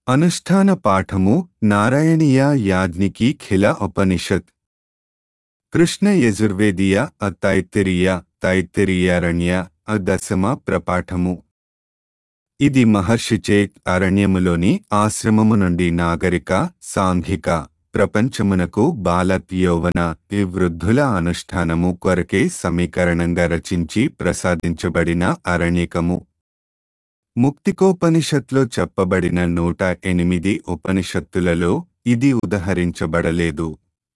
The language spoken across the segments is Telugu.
అనుష్ఠాన పాఠము నారాయణీయ యాజ్ఞికి ఖిల ఉపనిషత్ కృష్ణ యజుర్వేదీయ అ తైత్తిరీయ తైత్తిరీయారణ్య అ దశమ ప్రపాఠము ఇది మహర్షిచే అరణ్యములోని ఆశ్రమము నుండి నాగరిక సాంఘిక ప్రపంచమునకు బాల యౌవన ఈ వృద్ధుల అనుష్ఠానము కొరకే సమీకరణంగా రచించి ప్రసాదించబడిన అరణ్యకము ముక్తికోపనిషత్లో చెప్పబడిన నూట ఎనిమిది ఉపనిషత్తులలో ఇది ఉదహరించబడలేదు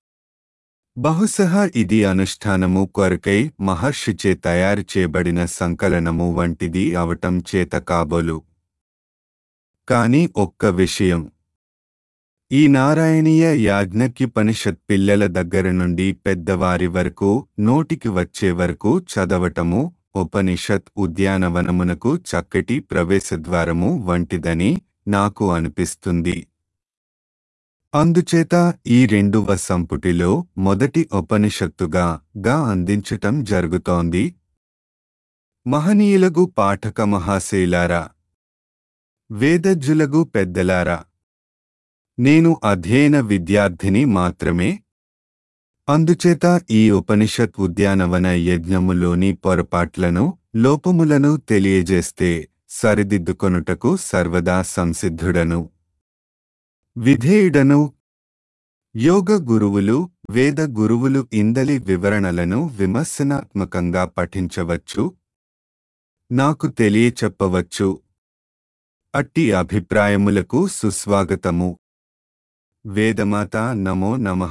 బహుశః ఇది అనుష్ఠానము కొరకై మహర్షిచే తయారు చేయబడిన సంకలనము వంటిది అవటం చేత కాబోలు కాని ఒక్క విషయం ఈ నారాయణీయ యాజ్ఞక్యుపనిషత్ పిల్లల దగ్గర నుండి పెద్దవారి వరకు నోటికి వచ్చే వరకు చదవటము ఉపనిషత్ ఉద్యానవనమునకు చక్కటి ప్రవేశద్వారము వంటిదని నాకు అనిపిస్తుంది అందుచేత ఈ రెండవ సంపుటిలో మొదటి ఉపనిషత్తుగా గా అందించటం జరుగుతోంది మహనీయులగు పాఠక మహాశైలారా వేదజ్జులగు పెద్దలారా నేను అధ్యయన విద్యార్థిని మాత్రమే అందుచేత ఈ ఉపనిషత్ ఉద్యానవన యజ్ఞములోని పొరపాట్లను లోపములను తెలియజేస్తే సరిదిద్దుకొనుటకు సర్వదా సంసిద్ధుడను విధేయుడను యోగ గురువులు వేద గురువులు ఇందలి వివరణలను విమర్శనాత్మకంగా పఠించవచ్చు నాకు తెలియచెప్పవచ్చు అట్టి అభిప్రాయములకు సుస్వాగతము వేదమాత నమో నమః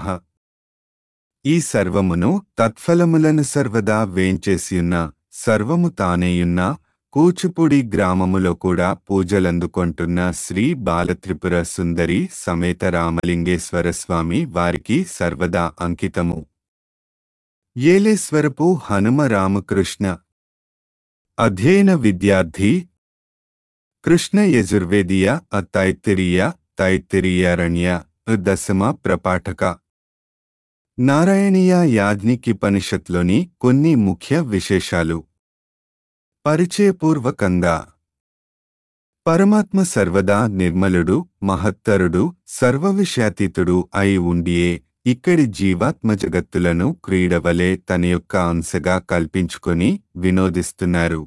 ఈ సర్వమును తత్ఫలములను సర్వదా వేంచేసియున్న సర్వము తానేయున్న కూచిపూడి గ్రామములో కూడా పూజలందుకొంటున్న శ్రీ బాలత్రిపుర సుందరి సమేత రామలింగేశ్వర స్వామి వారికి సర్వదా అంకితము ఏలేశ్వరపు హనుమ రామకృష్ణ అధ్యయన విద్యార్థి కృష్ణ యజుర్వేదీయ అ తైత్తిరీయ తైత్తిరీయారణ్య దశమ ప్రపాఠక నారాయణీయ యాజ్ఞికిపనిషత్లోని కొన్ని ముఖ్య విశేషాలు పరిచయపూర్వకంగా పరమాత్మ సర్వదా నిర్మలుడు మహత్తరుడు సర్వవిషయాతీతుడు అయి ఉండియే ఇక్కడి జీవాత్మ జగత్తులను క్రీడవలే తన యొక్క అంశగా కల్పించుకొని వినోదిస్తున్నారు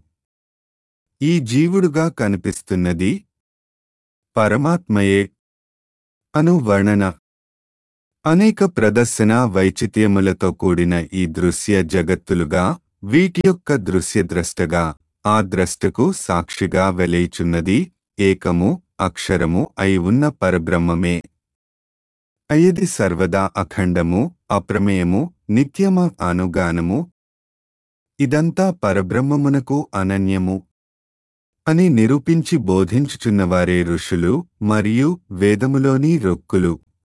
ఈ జీవుడుగా కనిపిస్తున్నది పరమాత్మయే అను వర్ణన అనేక ప్రదర్శన వైచిత్యములతో కూడిన ఈ దృశ్య జగత్తులుగా వీటి యొక్క దృశ్యద్రష్టగా ఆ ద్రష్టకు సాక్షిగా వెలేచున్నది ఏకము అక్షరము అయి ఉన్న పరబ్రహ్మమే అయది సర్వదా అఖండము అప్రమేయము నిత్యమ అనుగానము ఇదంతా పరబ్రహ్మమునకు అనన్యము అని నిరూపించి బోధించుచున్నవారే ఋషులు మరియు వేదములోని రొక్కులు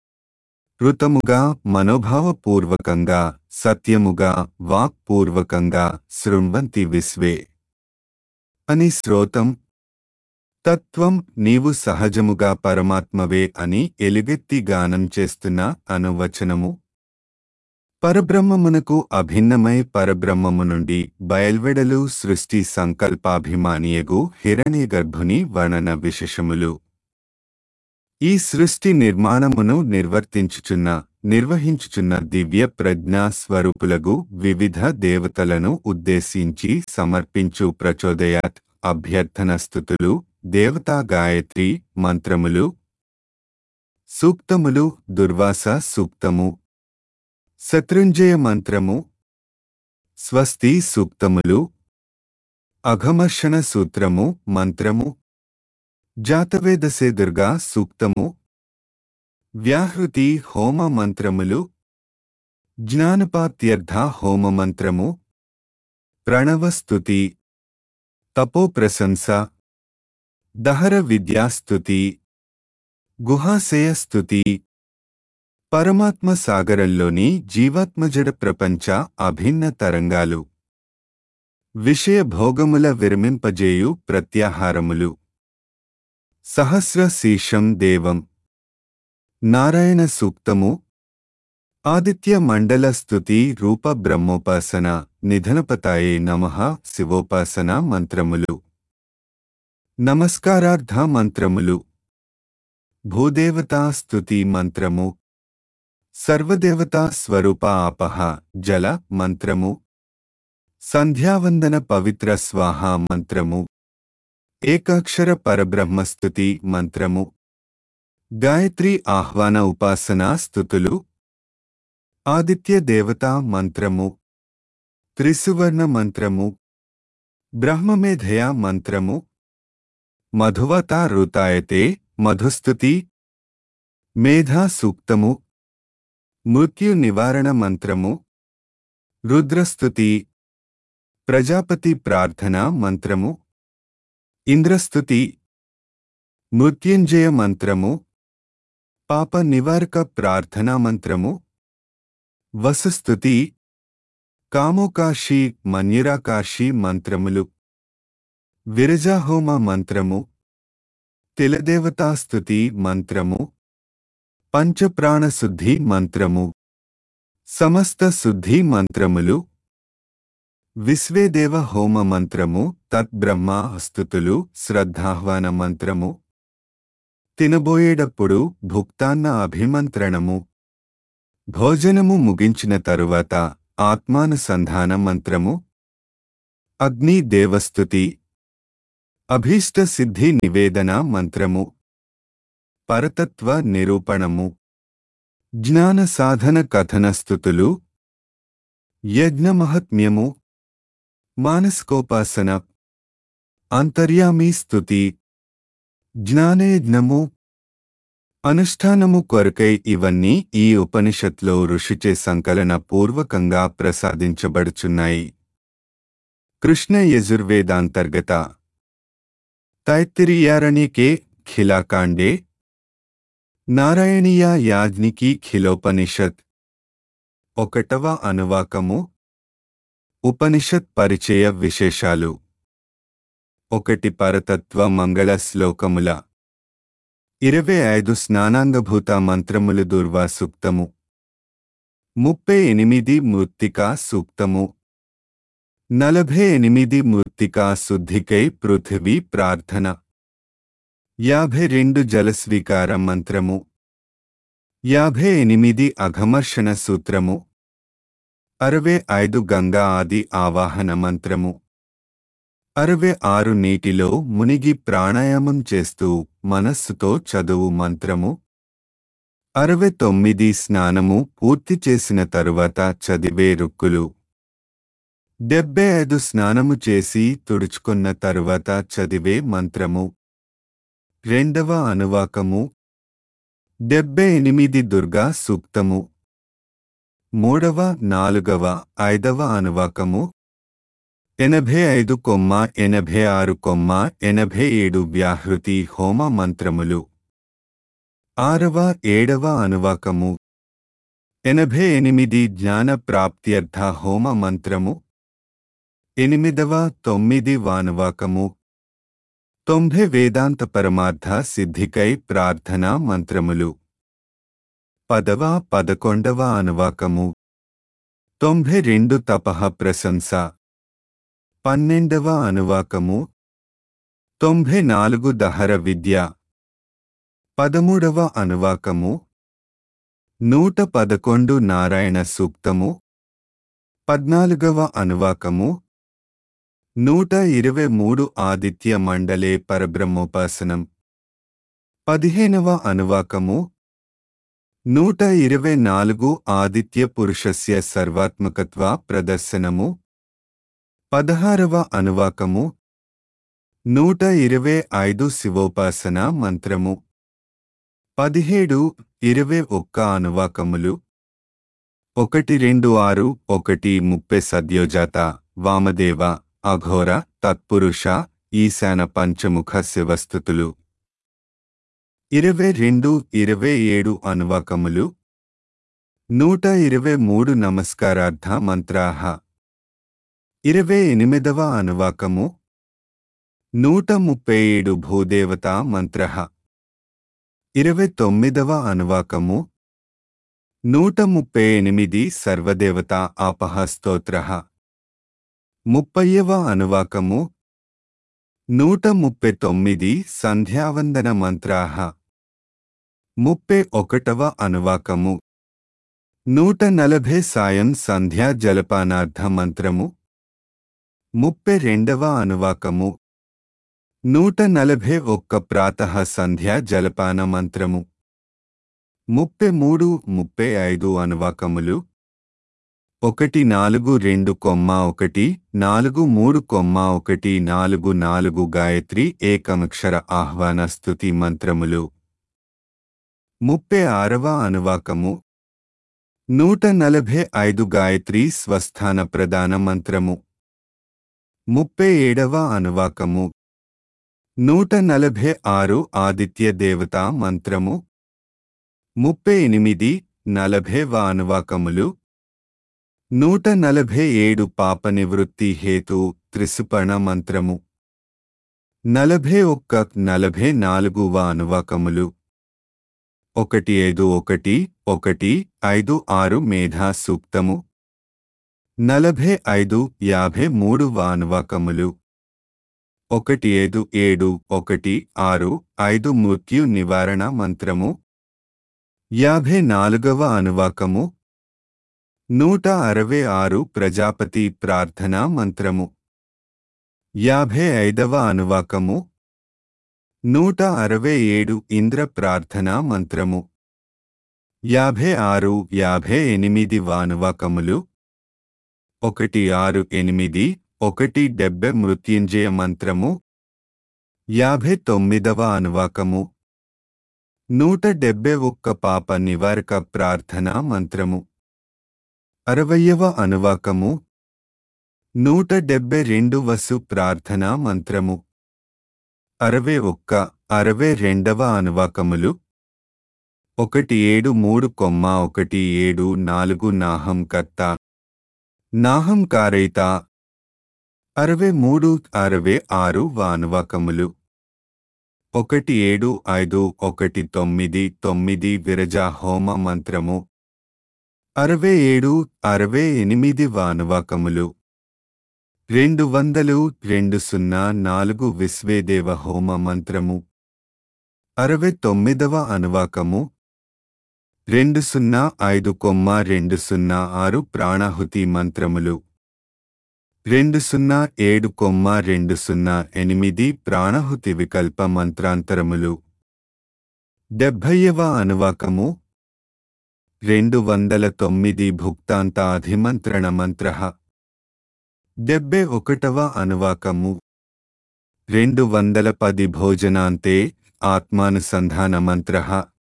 ఋతముగా మనోభావపూర్వకంగా సత్యముగా వాక్పూర్వకంగా శృణ్వంతి విశ్వే అని శ్రోతం తత్వం నీవు సహజముగా పరమాత్మవే అని ఎలుగెత్తి గానం చేస్తున్న అనువచనము పరబ్రహ్మమునకు అభిన్నమై పరబ్రహ్మము నుండి బయల్వెడలు సృష్టి సంకల్పాభిమానియగు హిరణ్యగర్భుని వర్ణన విశేషములు ఈ సృష్టి నిర్మాణమును నిర్వర్తించుచున్న నిర్వహించుచున్న దివ్య ప్రజ్ఞా స్వరూపులగు వివిధ దేవతలను ఉద్దేశించి సమర్పించు ప్రచోదయాత్ అభ్యర్థన స్థుతులు దేవతా గాయత్రి మంత్రములు సూక్తములు దుర్వాస సూక్తము శత్రుంజయ మంత్రము స్వస్తి సూక్తములు అఘమర్షణ సూత్రము మంత్రము జాతవేదసే దుర్గా సూక్తము వ్యాహృతి హోమ మంత్రములు జ్ఞానపాత్యర్థ హోమ మంత్రము ప్రణవస్తుతి తపోప్రశంస దహర విద్యాస్తుతి గుహాశయ స్తుతి పరమాత్మ సాగరంలోని జీవాత్మజడ ప్రపంచ అభిన్న తరంగాలు విషయ భోగముల విరమింపజేయు ప్రత్యాహారములు సహస్ర శీర్షం దేవం నారాయణ సూక్తము ఆదిత్య మండల స్తుతి రూప బ్రహ్మోపాసన నిధనపతాయే నమః శివోపాసన మంత్రములు నమస్కారార్థ మంత్రములు భూదేవతా స్తుతి మంత్రము సర్వదేవతా స్వరూప ఆపహ జల మంత్రము సంధ్యావందన పవిత్ర స్వాహ మంత్రము ఏకాక్షర పరబ్రహ్మస్తుతి మంత్రము గాయత్రి ఆహ్వాన ఉపాసనా స్థుతులు ఆదిత్య దేవతా మంత్రము త్రిసువర్ణ మంత్రము బ్రహ్మమేధయ మంత్రము మధువతా రుతాయతే మధుస్తుతి మేధా సూక్తము మృత్యు నివారణ మంత్రము రుద్రస్తుతి ప్రజాపతి ప్రార్థన మంత్రము ఇంద్రస్తుతి మృత్యుంజయ మంత్రము పాప నివారక ప్రార్థనా మంత్రము వసుస్తుతి కామోకాశి మన్యురాకాశి మంత్రములు విరజాహోమ మంత్రము తిలదేవతాస్తుతి మంత్రము పంచప్రాణశుద్ధి మంత్రము సమస్త శుద్ధి మంత్రములు విశ్వేదేవ హోమ మంత్రము తద్బ్రహ్మ స్థుతులు శ్రద్ధాహ్వాన మంత్రము తినబోయేటప్పుడు భుక్తాన్న అభిమంత్రణము భోజనము ముగించిన తరువాత ఆత్మానుసంధాన మంత్రము అగ్ని దేవస్థుతి అభీష్ట సిద్ధి నివేదన మంత్రము పరతత్వ నిరూపణము జ్ఞాన సాధన కథన స్థుతులు యజ్ఞమహత్మ్యము మానసికోపాసన అంతర్యామి స్థుతి జ్ఞానయజ్ఞము అనుష్ఠానము కొరకై ఇవన్నీ ఈ ఉపనిషత్లో ఋషిచే సంకలన పూర్వకంగా ప్రసాదించబడుచున్నాయి కృష్ణ యజుర్వేదాంతర్గత తైత్తిరియారణ్యకే ఖిలాకాండే నారాయణీయ యాజ్ఞికి ఖిలోపనిషత్ ఒకటవ అనువాకము ఉపనిషత్ పరిచయ విశేషాలు ఒకటి పరతత్వ మంగళ శ్లోకముల ఇరవై ఐదు స్నానాంగభూత మంత్రములు దుర్వా సూక్తము ముప్పై ఎనిమిది మృత్తికా సూక్తము నలభై ఎనిమిది మృత్తికా శుద్ధికై పృథివీ ప్రార్థన యాభై రెండు జలస్వీకార మంత్రము యాభై ఎనిమిది అఘమర్షణ సూత్రము అరవై ఐదు గంగా ఆది ఆవాహన మంత్రము అరవై ఆరు నీటిలో మునిగి ప్రాణాయామం చేస్తూ మనస్సుతో చదువు మంత్రము అరవై తొమ్మిది స్నానము పూర్తి చేసిన తరువాత చదివే రుక్కులు డెబ్బై ఐదు స్నానము చేసి తుడుచుకున్న తరువాత చదివే మంత్రము రెండవ అనువాకము డెబ్బై ఎనిమిది దుర్గా సూక్తము మూడవ నాలుగవ ఐదవ అనువాకము ఎనభై ఐదు కొమ్మ ఎనభై ఆరు కొమ్మ ఎనభై ఏడు వ్యాహృతి హోమ మంత్రములు ఆరవ ఏడవ అనువాకము ఎనభై ఎనిమిది జ్ఞాన ప్రాప్త్యర్థ హోమ మంత్రము ఎనిమిదవ తొమ్మిది వానువాకము తొంభై వేదాంత పరమార్థ సిద్ధికై ప్రార్థనా మంత్రములు పదవ పదకొండవ అనువాకము తొంభై రెండు తపః ప్రశంస పన్నెండవ అనువాకము తొంభై నాలుగు దహర విద్య పదమూడవ అనువాకము నూట పదకొండు నారాయణ సూక్తము పద్నాలుగవ అనువాకము నూట ఇరవై మూడు ఆదిత్య మండలే పరబ్రహ్మోపాసనం పదిహేనవ అనువాకము నూట ఇరవై నాలుగు ఆదిత్య పురుషస్య సర్వాత్మకత్వ ప్రదర్శనము పదహారవ అనువాకము నూట ఇరవై ఐదు శివోపాసన మంత్రము పదిహేడు ఇరవై ఒక్క అనువాకములు ఒకటి రెండు ఆరు ఒకటి ముప్పై సద్యోజాత వామదేవ అఘోర తత్పురుష ఈశాన పంచముఖ శివస్థుతులు ఇరవై రెండు ఇరవై ఏడు అనువాకములు నూట ఇరవై మూడు నమస్కారార్థ మంత్రాహ ఇరవై ఎనిమిదవ అనువాకము నూట ముప్పై ఏడు భూదేవతా మంత్ర ఇరవై తొమ్మిదవ అనువాకము నూట ముప్పై ఎనిమిది సర్వదేవతా ఆపహ స్తోత్ర ముప్పయ్యవ అనువాకము నూట ముప్పై తొమ్మిది సంధ్యావందన మంత్రాహ ముప్పై ఒకటవ అనువాకము నూట నలభై సాయం సంధ్యా జలపానార్థ మంత్రము ముప్పై రెండవ అనువాకము నూట నలభై ఒక్క ప్రాతః సంధ్యా జలపాన మంత్రము ముప్పై మూడు ముప్పై ఐదు అనువాకములు ఒకటి నాలుగు రెండు కొమ్మ ఒకటి నాలుగు మూడు కొమ్మ ఒకటి నాలుగు నాలుగు గాయత్రి ఏకమక్షర ఆహ్వాన స్తుతి మంత్రములు ముప్పై ఆరవ అనువాకము నూట నలభై ఐదు గాయత్రి స్వస్థాన ప్రధాన మంత్రము ముప్పై ఏడవ అనువాకము నూట నలభై ఆరు ఆదిత్య దేవతా మంత్రము ముప్పై ఎనిమిది నలభైవ అనువాకములు నూట నలభై ఏడు పాప నివృత్తి హేతు త్రిసుపర్ణ మంత్రము నలభై ఒక్క నలభై నాలుగువ అనువాకములు ఒకటి ఐదు ఒకటి ఒకటి ఐదు ఆరు మేధా సూక్తము నలభై ఐదు యాభై మూడు వానువాకములు ఒకటి ఐదు ఏడు ఒకటి ఆరు ఐదు మృత్యు నివారణ మంత్రము యాభై నాలుగవ అనువాకము నూట అరవై ఆరు ప్రజాపతి ప్రార్థనా మంత్రము యాభై ఐదవ అనువాకము నూట అరవై ఏడు ఇంద్ర ప్రార్థనా మంత్రము యాభై ఆరు యాభై ఎనిమిది వానువాకములు ఒకటి ఆరు ఎనిమిది ఒకటి డెబ్బె మృత్యుంజయ మంత్రము యాభై తొమ్మిదవ అనువాకము నూట డెబ్బై ఒక్క పాప నివారక ప్రార్థనా మంత్రము అరవయ్యవ అనువాకము నూట డెబ్బై రెండు వసు ప్రార్థనా మంత్రము అరవై ఒక్క అరవై రెండవ అనువాకములు ఒకటి ఏడు మూడు కొమ్మ ఒకటి ఏడు నాలుగు నాహం కర్త నాహం కారైత అరవై మూడు అరవై ఆరు వానువాకములు ఒకటి ఏడు ఐదు ఒకటి తొమ్మిది తొమ్మిది విరజా హోమ మంత్రము అరవై ఏడు అరవై ఎనిమిది వానువాకములు రెండు వందలు రెండు సున్నా నాలుగు విశ్వేదేవ హోమ మంత్రము అరవై తొమ్మిదవ అనువాకము రెండు సున్నా ఐదు కొమ్మ రెండు సున్నా ఆరు ప్రాణాహుతి మంత్రములు రెండు సున్నా ఏడు కొమ్మ రెండు సున్నా ఎనిమిది ప్రాణాహుతి వికల్ప మంత్రాంతరములు డెబ్భయ్యవ అనువాకము రెండు వందల తొమ్మిది భుక్తాంత అధిమంత్రణ మంత్ర డెబ్బై ఒకటవ అనువాకము రెండు వందల పది భోజనాంతే ఆత్మానుసంధాన మంత్ర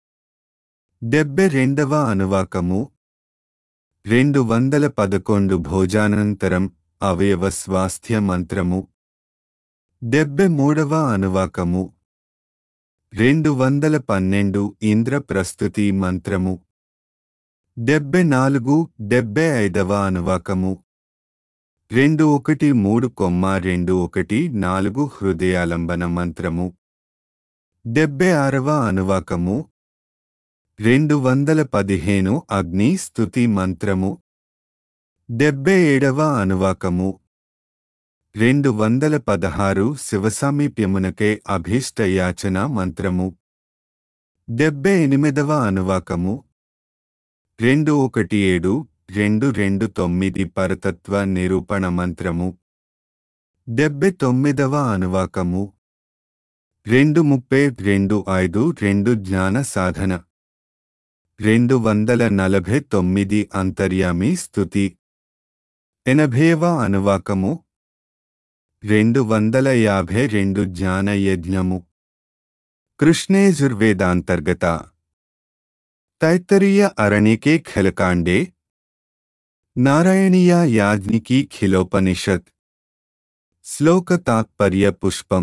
డెబ్బై రెండవ అనువాకము రెండు వందల పదకొండు భోజానంతరం అవయవ స్వాస్థ్య మంత్రము డెబ్బై మూడవ అనువాకము రెండు వందల పన్నెండు ఇంద్ర ప్రస్తుతి మంత్రము డెబ్బై నాలుగు డెబ్బై ఐదవ అనువాకము రెండు ఒకటి మూడు కొమ్మ రెండు ఒకటి నాలుగు హృదయాలంబన మంత్రము డెబ్బై ఆరవ అనువాకము రెండు వందల పదిహేను అగ్ని స్తుతి మంత్రము డెబ్బై ఏడవ అనువాకము రెండు వందల పదహారు శివసామీప్యమునకే అభీష్ట యాచన మంత్రము డెబ్బై ఎనిమిదవ అనువాకము రెండు ఒకటి ఏడు రెండు రెండు తొమ్మిది పరతత్వ నిరూపణ మంత్రము డెబ్బై తొమ్మిదవ అనువాకము రెండు ముప్పై రెండు ఐదు రెండు జ్ఞాన సాధన రెండు వందల నలభై తొమ్మిది అంతర్యామి స్థుతి ఎనభైవ అనువాకము రెండు వందల యాభై రెండు జ్ఞాన యజ్ఞము కృష్ణేజుర్వేదాంతర్గత తైత్తరీయ అరణికే ఖలకాండే నారాయణీయ యాజ్ఞికి ఖిలోపనిషత్ శ్లోక తాత్పర్య పుష్పం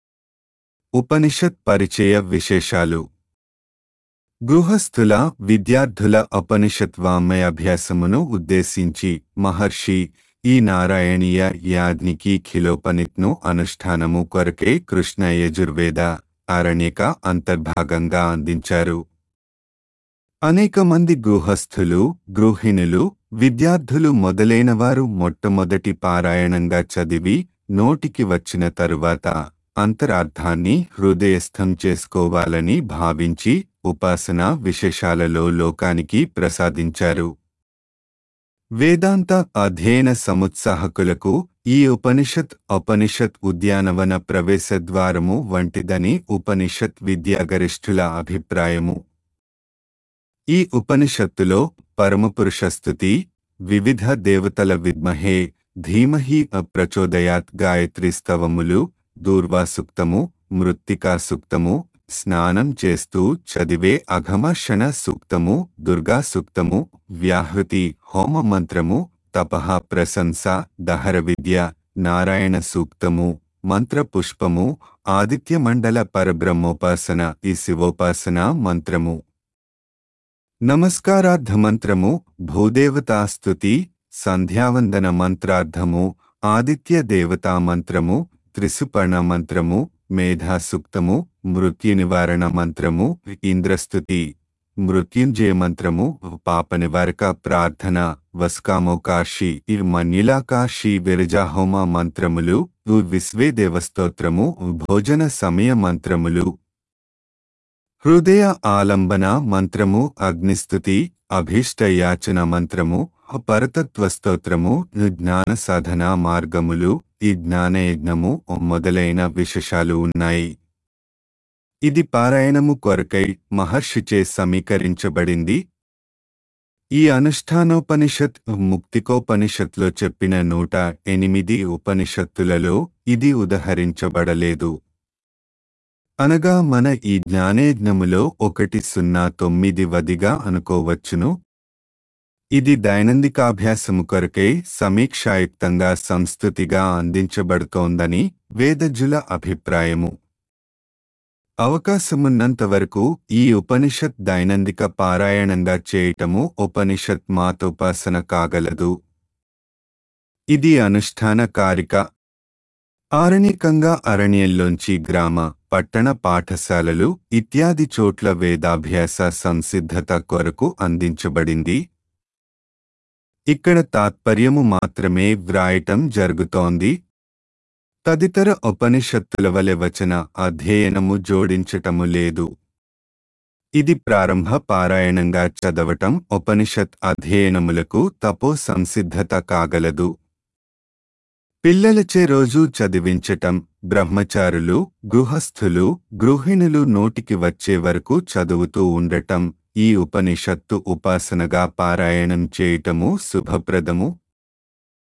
ఉపనిషత్ పరిచయ విశేషాలు గృహస్థుల విద్యార్థుల ఉపనిషత్వామయాభ్యాసమును ఉద్దేశించి మహర్షి ఈ నారాయణీయ యాజ్ఞికి ఖిలోపనిత్ను అనుష్ఠానము కొరకే కృష్ణ యజుర్వేద అరణ్యక అంతర్భాగంగా అందించారు అనేక మంది గృహస్థులు గృహిణులు విద్యార్థులు మొదలైనవారు మొట్టమొదటి పారాయణంగా చదివి నోటికి వచ్చిన తరువాత అంతరార్థాన్ని హృదయస్థం చేసుకోవాలని భావించి ఉపాసన విశేషాలలో లోకానికి ప్రసాదించారు వేదాంత అధ్యయన సముత్సాహకులకు ఈ ఉపనిషత్ ఉపనిషత్ ఉద్యానవన ప్రవేశద్వారము వంటిదని ఉపనిషత్ విద్యాగరిష్ఠుల అభిప్రాయము ఈ ఉపనిషత్తులో పరమపురుషస్థుతి వివిధ దేవతల విద్మహే ధీమహి ప్రచోదయాత్ గాయత్రి స్తవములు దూర్వాసుక్తము మృత్తికా సూక్తము స్నానం చేస్తూ చదివే అఘమర్షణ సూక్తము దుర్గా సూక్తము వ్యాహృతి హోమ మంత్రము తపహ ప్రశంస దహర విద్య నారాయణ సూక్తము మంత్రపుష్పము ఆదిత్యమండల పరబ్రహ్మోపాసన ఈ శివోపాసన మంత్రము నమస్కారార్థమంత్రము భూదేవతాస్తుతి సంధ్యావందన మంత్రార్థము ఆదిత్య దేవతా మంత్రము త్రిసుపర్ణ మంత్రము మేధాసూక్తము మృత్యు నివారణ మంత్రము ఇంద్రస్తుతి మృత్యుంజయ మంత్రము పాప నివారక ప్రార్థన వస్కామోకాశి ఈ మన్యులాకాశి విరజాహోమ మంత్రములు విశ్వే దేవస్తోత్రము భోజన సమయ మంత్రములు హృదయ ఆలంబన మంత్రము అగ్నిస్తుతి అభీష్టయాచన మంత్రము పరతత్వస్తోత్రము జ్ఞాన సాధన మార్గములు ఈ జ్ఞానయజ్ఞము మొదలైన విశేషాలు ఉన్నాయి ఇది పారాయణము కొరకై మహర్షిచే సమీకరించబడింది ఈ అనుష్ఠానోపనిషత్ ముక్తికోపనిషత్లో చెప్పిన నూట ఎనిమిది ఉపనిషత్తులలో ఇది ఉదహరించబడలేదు అనగా మన ఈ జ్ఞానేజ్ఞములో ఒకటి సున్నా తొమ్మిది వదిగా అనుకోవచ్చును ఇది దైనందికాభ్యాసము కొరకై సమీక్షాయుక్తంగా సంస్థుతిగా అందించబడుతోందని వేదజుల అభిప్రాయము అవకాశమున్నంత వరకు ఈ ఉపనిషత్ దైనందిక పారాయణంగా చేయటము ఉపనిషత్ మాతోపాసన కాగలదు ఇది అనుష్ఠాన కారిక ఆరణికంగా అరణ్యంలోంచి గ్రామ పట్టణ పాఠశాలలు ఇత్యాది చోట్ల వేదాభ్యాస సంసిద్ధత కొరకు అందించబడింది ఇక్కడ తాత్పర్యము మాత్రమే వ్రాయటం జరుగుతోంది తదితర ఉపనిషత్తుల వలె వచన అధ్యయనము జోడించటము లేదు ఇది ప్రారంభ పారాయణంగా చదవటం ఉపనిషత్ అధ్యయనములకు తపో సంసిద్ధత కాగలదు పిల్లలచే రోజూ చదివించటం బ్రహ్మచారులు గృహస్థులు గృహిణులు నోటికి వచ్చే వరకు చదువుతూ ఉండటం ఈ ఉపనిషత్తు ఉపాసనగా పారాయణం చేయటము శుభప్రదము